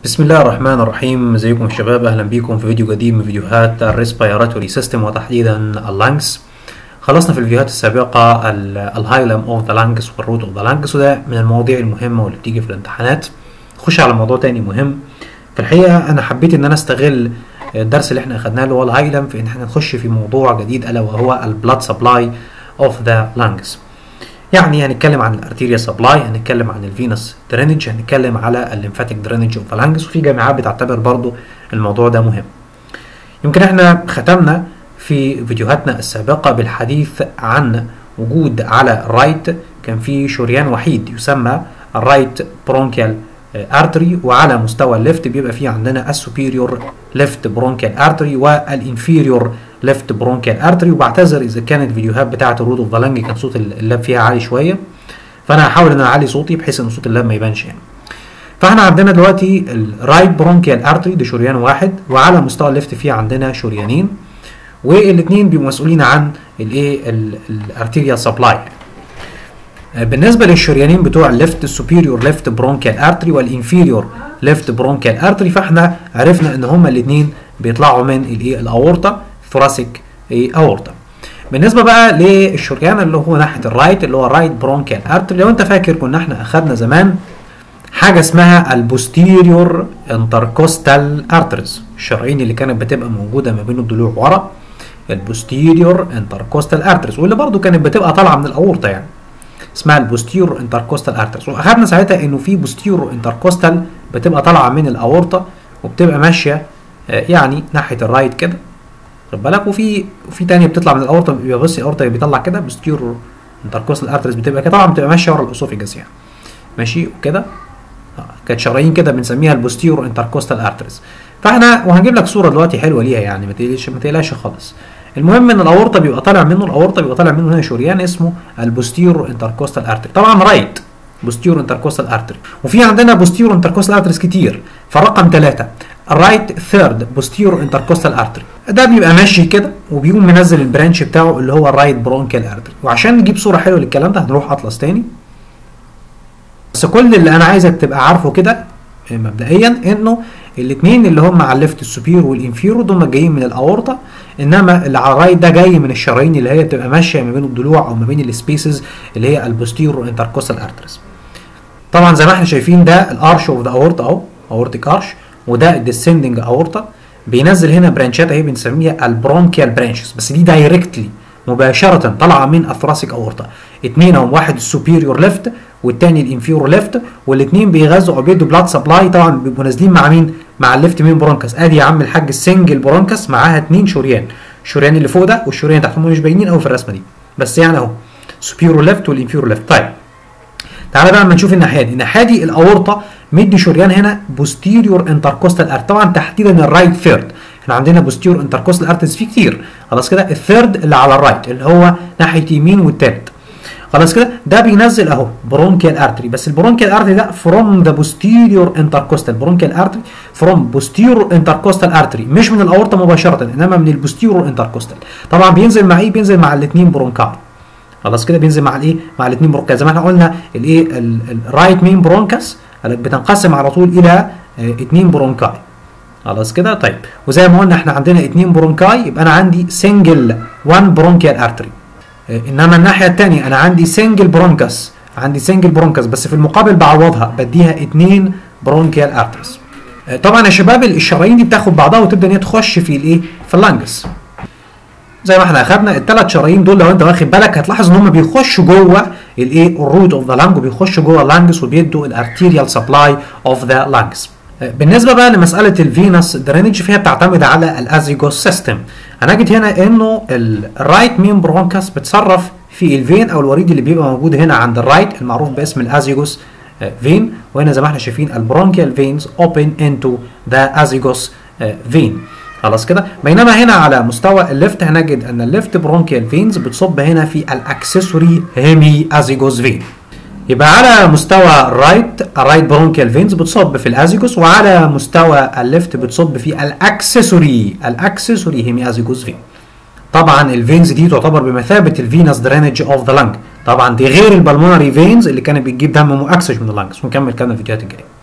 بسم الله الرحمن الرحيم ازيكم يا شباب اهلا بيكم في فيديو جديد من فيديوهات الريسبيراتوري سيستم وتحديدا اللانجز خلصنا في الفيديوهات السابقة الهايلم اوف ذا لانجز والروت اوف ذا لانجز وده من المواضيع المهمة واللي بتيجي في الامتحانات نخش على موضوع تاني مهم في الحقيقة انا حبيت ان انا استغل الدرس اللي احنا اخدناه اللي هو الهايلم في ان احنا نخش في موضوع جديد الا وهو البلاد سبلاي اوف ذا لانجز يعني هنتكلم عن الارتيريا سبلاي هنتكلم عن الفينس درينج هنتكلم على الليمفاتيك درينج اوف لانجز وفي جامعات بتعتبر برضو الموضوع ده مهم يمكن احنا ختمنا في فيديوهاتنا السابقة بالحديث عن وجود على الرايت كان في شريان وحيد يسمى الرايت برونكيال ارتري وعلى مستوى الليفت بيبقى في عندنا السوبيريور ليفت برونكيال ارتري والانفيريور ليفت برونكيال ارتري وبعتذر اذا كانت الفيديوهات بتاعه الرود اوف ذا لانج كان صوت اللاب فيها عالي شويه فانا هحاول ان انا اعلي صوتي بحيث ان صوت اللاب ما يبانش يعني فاحنا عندنا دلوقتي الرايت برونكيال ارتري ده شريان واحد وعلى مستوى الليفت فيه عندنا شريانين والاثنين بيبقوا مسؤولين عن الايه الارتيريال سبلاي بالنسبه للشريانين بتوع الليفت السوبيريور ليفت برونكيال ارتري والانفيريور ليفت برونكيال ارتري فاحنا عرفنا ان هما الاثنين بيطلعوا من الايه الاورطه ثوراسيك اورطه بالنسبه بقى للشريان اللي هو ناحيه الرايت اللي هو الرايت برونكيال ارتري لو انت فاكر كنا احنا اخدنا زمان حاجه اسمها البوستيريور انتركوستال ارتريز الشرايين اللي كانت بتبقى موجوده ما بين الضلوع ورا البوستيريور انتركوستال ارتريز واللي برضو كانت بتبقى طالعه من الاورطه يعني اسمها البوستيرور انتركوستال ارتريز واخدنا ساعتها انه في بوستيرور انتركوستال بتبقى طالعه من الاورطه وبتبقى ماشيه يعني ناحيه الرايت كده خد بالك وفي وفي ثانيه بتطلع من الاورطه بيبقى بص الاورطه بيطلع كده بوستيرور انتركوستال ارتريز بتبقى كده طبعا بتبقى ماشيه ورا الاسوفيجاس يعني ماشي وكده كانت شرايين كده بنسميها البوستيرور انتركوستال ارتريز فاحنا وهنجيب لك صوره دلوقتي حلوه ليها يعني ما تقلقش ما تقلقش خالص المهم ان الاورطه بيبقى طالع منه الاورطه بيبقى طالع منه هنا شريان اسمه البوستيرور انتركوستال ارتري طبعا رايت بوستيرور انتركوستال ارتري وفي عندنا بوستيرور انتركوستال ارتريز كتير فرقم ثلاثة الرايت ثيرد بوستيرور انتركوستال ارتري ده بيبقى ماشي كده وبيقوم منزل البرانش بتاعه اللي هو الرايت برونكيال ارتري وعشان نجيب صوره حلوه للكلام ده هنروح اطلس تاني بس كل اللي انا عايزك تبقى عارفه كده مبدئيا انه الاثنين اللي هم على الليفت السوبير والانفيرو دول جايين من الاورطه انما اللي على الرايت ده جاي من الشرايين اللي هي بتبقى ماشيه ما بين الضلوع او ما بين السبيسز اللي هي البوستيرو انتركوستال ارتريز طبعا زي ما احنا شايفين ده الارش اوف ذا اورتا اهو اورتيك ارش وده الديسندنج اورتا بينزل هنا برانشات اهي بنسميها البرونكيال برانشز بس دي دايركتلي مباشره طالعه من الثراسيك اورتا اثنين اهم واحد السوبيريور ليفت والتاني الانفيرور ليفت والاثنين بيغذوا او بيدوا بلاد سبلاي طبعا بيبقوا نازلين مع مين؟ مع الليفت مين برونكس ادي يا عم الحاج السنجل برونكس معاها اثنين شريان الشريان اللي فوق ده والشريان اللي تحت هم مش باينين قوي في الرسمه دي بس يعني اهو سوبيرور ليفت والانفيرور ليفت طيب تعالى بقى اما نشوف الناحيه دي الناحيه دي الاورطه مدي شريان هنا بوستيريور انتركوستال ارت طبعا تحديدا الرايت ثيرد احنا عندنا بوستيريور انتركوستال ارتز فيه كتير خلاص كده الثيرد اللي على الرايت اللي هو ناحيه يمين والتالت خلاص كده ده بينزل اهو برونكيال ارتري بس البرونكيال ارتري ده فروم ذا بوستيريور انتركوستال برونكيال ارتري فروم بوستيريور انتركوستال ارتري مش من الاورطه مباشره انما من البوستيريور انتركوستال طبعا بينزل مع ايه بينزل مع الاثنين برونكاي خلاص كده بينزل مع الايه مع الاثنين برونكاي زي ما احنا قلنا الايه الرايت مين برونكاس بتنقسم على طول الى اثنين برونكاي خلاص كده طيب وزي ما قلنا احنا عندنا اثنين برونكاي يبقى انا عندي سنجل 1 برونكيال ارتري انما الناحيه الثانيه انا عندي سنجل برونكس عندي سنجل برونكس بس في المقابل بعوضها بديها اثنين برونكيال ارترز طبعا يا شباب الشرايين دي بتاخد بعضها وتبدا ان هي تخش في الايه في اللانجس زي ما احنا اخدنا الثلاث شرايين دول لو انت واخد بالك هتلاحظ ان هم بيخشوا جوه الايه الروت اوف ذا لانج وبيخشوا جوه اللانجس وبيدوا الارتيريال سبلاي اوف ذا لانجس بالنسبه بقى لمساله الفينس درينج فيها بتعتمد على الازيجوس سيستم هنجد هنا انه الرايت مين برونكاس بتصرف في الفين او الوريد اللي بيبقى موجود هنا عند الرايت المعروف باسم الازيجوس فين وهنا زي ما احنا شايفين البرونكيال فينز اوبن انتو ذا ازيجوس فين خلاص كده بينما هنا على مستوى الليفت هنجد ان الليفت برونكيال فينز بتصب هنا في الاكسسوري هيمي ازيجوس فين يبقى على مستوى الرايت الرايت برونكيال فينز بتصب في الازيجوس وعلى مستوى الليفت بتصب في الاكسسوري الاكسسوري هيمي ازيجوس فين طبعا الفينز دي تعتبر بمثابه الفينس درينج اوف ذا لنج طبعا دي غير البلمونري فينز اللي كانت بتجيب دم مؤكسج من اللنجز ونكمل كلامنا الفيديوهات الجايه